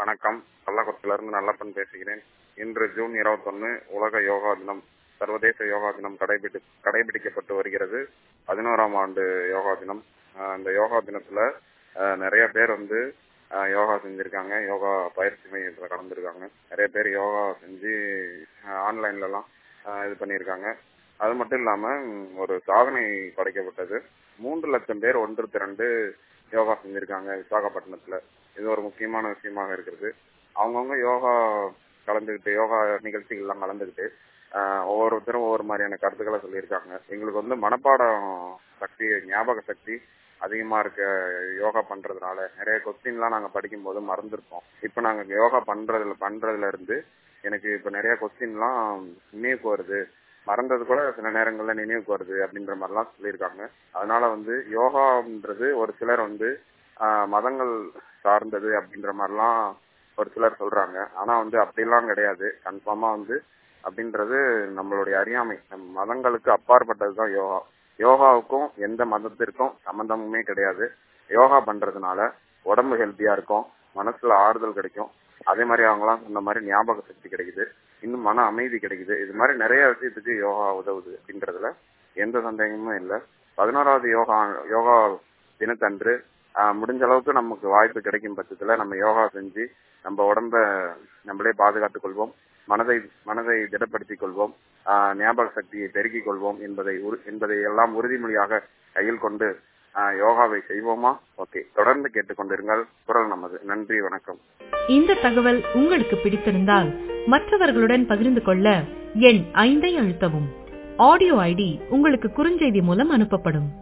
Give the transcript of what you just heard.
வணக்கம் கள்ளக்குறிச்சியிலிருந்து நல்லப்பன் பேசுகிறேன் இன்று ஜூன் இருபத்தொன்னு உலக யோகா தினம் சர்வதேச யோகா தினம் கடைபிடி கடைபிடிக்கப்பட்டு வருகிறது பதினோராம் ஆண்டு யோகா தினம் ஆஹ் இந்த யோகா தினத்துல ஆஹ் நிறைய பேர் வந்து ஆஹ் யோகா செஞ்சிருக்காங்க யோகா பயிற்சி மையத்துல கலந்துருக்காங்க நிறைய பேர் யோகா செஞ்சு ஆன்லைன்ல எல்லாம் ஆஹ் இது பண்ணியிருக்காங்க அது மட்டும் இல்லாம ம், ஒரு சாதனை படைக்கப்பட்டது மூன்று லட்சம் பேர் ஒன்று திரண்டு யோகா செஞ்சிருக்காங்க விசாகப்பட்டினத்துல இது ஒரு முக்கியமான விஷயமாக இருக்கிறது அவங்கவுங்க யோகா கலந்துக்கிட்டு யோகா நிகழ்ச்சிகள்லாம் கலந்துக்கிட்டு ஆஹ் ஒவ்வொருத்தரும் ஒவ்வொரு மாதிரியான கருத்துக்களை சொல்லியிருக்காங்க எங்களுக்கு வந்து மனப்பாடம் சக்தி ஞாபக சக்தி அதிகமா இருக்க யோகா பண்றதுனால நிறைய கொஸ்டின்லாம் நாங்க படிக்கும் போது மறந்துருப்போம் இப்ப நாங்க யோகா பண்றதுல பண்றதுல இருந்து எனக்கு இப்ப நிறைய கொஸ்டின்லாம் நினைவுக்கு வருது மறந்தது கூட சில நேரங்கள்ல நினைவுக்கு வருது அப்படின்ற மாதிரிலாம் சொல்லியிருக்காங்க அதனால வந்து யோகான்றது ஒரு சிலர் வந்து ஆஹ் மதங்கள் சார்ந்தது அப்படின்ற மாதிரிலாம் ஒரு சிலர் சொல்றாங்க ஆனா வந்து அப்படிலாம் கிடையாது கன்ஃபார்மா வந்து அப்படின்றது நம்மளுடைய அறியாமை நம் மதங்களுக்கு அப்பாற்பட்டதுதான் யோகா யோகாவுக்கும் எந்த மதத்திற்கும் சம்பந்தமுமே கிடையாது யோகா பண்றதுனால உடம்பு ஹெல்த்தியா இருக்கும் மனசுல ஆறுதல் கிடைக்கும் அதே மாதிரி அவங்களாம் சொன்ன மாதிரி ஞாபக சக்தி கிடைக்குது இன்னும் மன அமைதி கிடைக்குது இது மாதிரி நிறைய விஷயத்துக்கு யோகா உதவுது அப்படின்றதுல எந்த சந்தேகமும் இல்லை பதினோராவது யோகா யோகா தினத்தன்று ஆஹ், முடிஞ்ச அளவுக்கு நமக்கு வாய்ப்பு கிடைக்கும் பட்சத்துல நம்ம யோகா செஞ்சு நம்ம உடம்ப நம்மளே பாதுகாத்துக் கொள்வோம் மனதை மனதை திடப்படுத்திக் கொள்வோம் ஆஹ், ஞாபக சக்தியை பெருக்கிக் கொள்வோம் என்பதை உறு- என்பதை எல்லாம் உறுதிமொழியாக கையில் கொண்டு ஆஹ், யோகாவை செய்வோமா ஓகே தொடர்ந்து கேட்டுக்கொண்டிருங்கள் குரல் நமது நன்றி வணக்கம் இந்த தகவல் உங்களுக்கு பிடித்திருந்தால் மற்றவர்களுடன் பகிர்ந்து கொள்ள எண் ஐந்தை அழுத்தவும் ஆடியோ ஐடி உங்களுக்கு குறுஞ்செய்தி மூலம் அனுப்பப்படும்